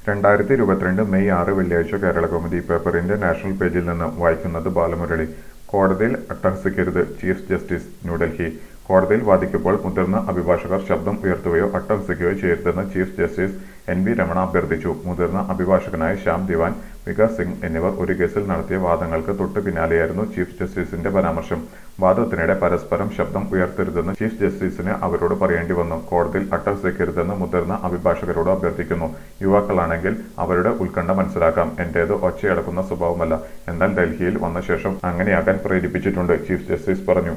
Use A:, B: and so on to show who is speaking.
A: രണ്ടായിരത്തി ഇരുപത്തിരണ്ട് മെയ് ആറ് വെള്ളിയാഴ്ച കേരളകൗമുദി പേപ്പറിന്റെ നാഷണൽ പേജിൽ നിന്ന് വായിക്കുന്നത് ബാലമുരളി കോടതിയിൽ അട്ടഹസിക്കരുത് ചീഫ് ജസ്റ്റിസ് ന്യൂഡൽഹി കോടതിയിൽ വാദിക്കുമ്പോൾ മുതിർന്ന അഭിഭാഷകർ ശബ്ദം ഉയർത്തുകയോ അട്ടഹസിക്കുകയോ ചെയ്യരുതെന്ന് chief justice N V Ramana അഭ്യർത്ഥിച്ചു മുതിർന്ന അഭിഭാഷകനായ ശ്യാം ദിവാൻ വികാസ് സിംഗ് എന്നിവർ ഒരു കേസിൽ നടത്തിയ വാദങ്ങൾക്ക് തൊട്ടു പിന്നാലെയായിരുന്നു ചീഫ് ജസ്റ്റിസിന്റെ പരാമർശം വാദത്തിനിടെ പരസ്പരം ശബ്ദം ഉയർത്തരുതെന്ന് ചീഫ് ജസ്റ്റിസിന് അവരോട് പറയേണ്ടി വന്നു കോടതിയിൽ അട്ടഹസിക്കരുതെന്ന് മുതിർന്ന അഭിഭാഷകരോട് അഭ്യർത്ഥിക്കുന്നു യുവാക്കളാണെങ്കിൽ അവരുടെ ഉത്കണ്ഠ മനസ്സിലാക്കാം എന്റേത് ഒച്ചയടക്കുന്ന സ്വഭാവമല്ല എന്നാൽ ഡൽഹിയിൽ വന്ന ശേഷം അങ്ങനെയാകാൻ പ്രേരിപ്പിച്ചിട്ടുണ്ട് ചീഫ് ജസ്റ്റിസ് പറഞ്ഞു